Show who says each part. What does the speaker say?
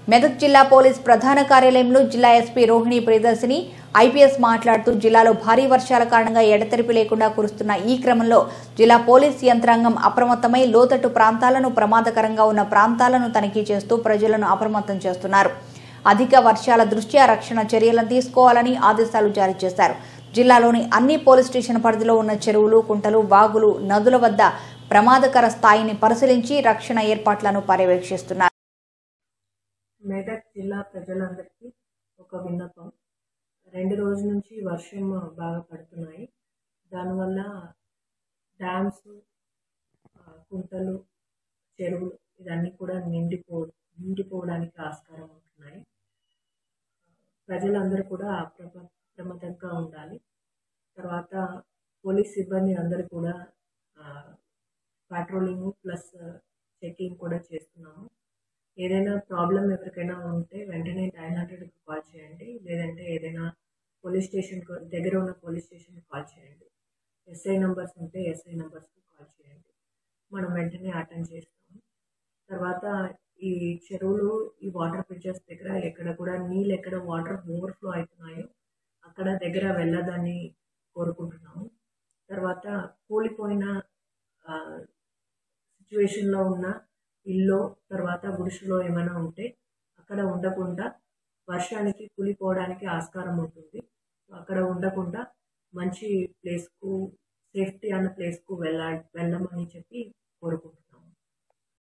Speaker 1: మెదక్ జిల్లా పోలీస్ ప్రధాన కార్యాలయంలో జిల్లా ఎస్పీ రోహిణి ప్రియదర్శిని ఐపీఎస్ మాట్లాడుతూ జిల్లాలో భారీ వర్షాల కారణంగా ఎడతెరిపి లేకుండా కురుస్తున్న ఈ క్రమంలో జిల్లా పోలీస్ యంత్రాంగం అప్రమత్తమై లోతట్టు ప్రాంతాలను ప్రమాదకరంగా ఉన్న ప్రాంతాలను తనిఖీ చేస్తూ ప్రజలను అప్రమత్తం చేస్తున్నారు అధిక వర్షాల దృష్ట్యా రక్షణ చర్యలను తీసుకోవాలని ఆదేశాలు జారీ చేశారు జిల్లాలోని అన్ని పోలీస్ స్టేషన్ పరిధిలో ఉన్న చెరువులు కుంటలు వాగులు నదుల వద్ద ప్రమాదకర స్థాయిని పరిశీలించి రక్షణ ఏర్పాట్లను పర్యవేక్షిస్తున్నారు
Speaker 2: మెదక్ జిల్లా ప్రజలందరికీ ఒక విన్నపం రెండు రోజుల నుంచి వర్షం బాగా పడుతున్నాయి దానివల్ల డ్యామ్స్ ఆ, కుంటలు చెరువులు ఇవన్నీ కూడా నిండిపో నిండిపోవడానికి ఆస్కారం ఉంటున్నాయి ప్రజలందరూ కూడా అప్రమ అప్రమత్తంగా ఉండాలి తర్వాత పోలీస్ సిబ్బంది అందరూ కూడా పాట్రోలింగ్ ప్లస్ చెకింగ్ కూడా చేస్తున్నాము ఏదైనా ప్రాబ్లం ఎవరికైనా ఉంటే వెంటనే నైన్ హండ్రెడ్కి కాల్ చేయండి లేదంటే ఏదైనా పోలీస్ స్టేషన్ దగ్గర ఉన్న పోలీస్ స్టేషన్కి కాల్ చేయండి ఎస్ఐ నంబర్స్ ఉంటే ఎస్ఐ నంబర్స్కి కాల్ చేయండి మనం వెంటనే అటెండ్ చేస్తాము తర్వాత ఈ చెరువులు ఈ వాటర్ పిక్చర్స్ దగ్గర ఎక్కడ కూడా నీళ్ళు ఎక్కడ వాటర్ ఓవర్ఫ్లో అవుతున్నాయో అక్కడ దగ్గర వెళ్ళదని కోరుకుంటున్నాము తర్వాత కూలిపోయిన సిచ్యువేషన్లో ఉన్న ఇల్లు తర్వాత గుడిసెలో ఏమైనా ఉంటే అక్కడ ఉండకుండా వర్షానికి కూలిపోవడానికి ఆస్కారం ఉంటుంది అక్కడ ఉండకుండా మంచి ప్లేస్కు సేఫ్టీ అన్న ప్లేస్కు వెళ్ళా